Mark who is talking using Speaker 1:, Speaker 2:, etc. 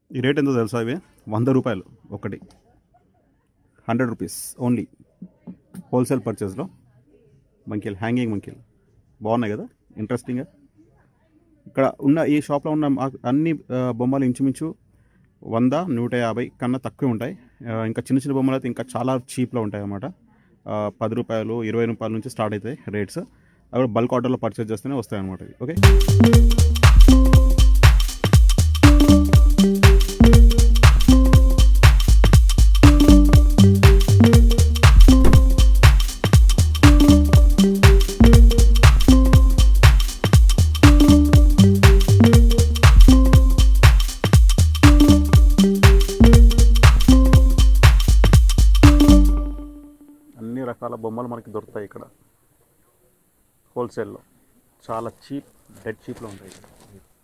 Speaker 1: ఈ రేట్ ఎంతో తెలుసా ఇవి వంద రూపాయలు ఒకటి హండ్రెడ్ రూపీస్ ఓన్లీ హోల్సేల్ పర్చేస్లో మంకీలు హ్యాంగింగ్ మంకీలు బాగున్నాయి కదా ఇంట్రెస్టింగ్గా ఇక్కడ ఉన్న ఈ షాప్లో ఉన్న ఆ- అన్ని ఆ, బొమ్మలు ఇంచుమించు వంద నూట యాభై కన్నా తక్కువ ఉంటాయి ఆ, ఇంకా చిన్న చిన్న బొమ్మలు అయితే ఇంకా చాలా చీప్లో ఉంటాయి అన్నమాట ఆ, పది రూపాయలు ఇరవై రూపాయల నుంచి స్టార్ట్ అవుతాయి రేట్స్ అవి బల్క్ ఆర్డర్లో పర్చేస్ చేస్తేనే వస్తాయి అనమాట ఓకే అన్ని రకాల బొమ్మలు మనకి దొరుకుతాయి ఇక్కడ హోల్సేల్లో చాలా చీప్ డెడ్ చీప్లో ఉంటాయి ఇక్కడ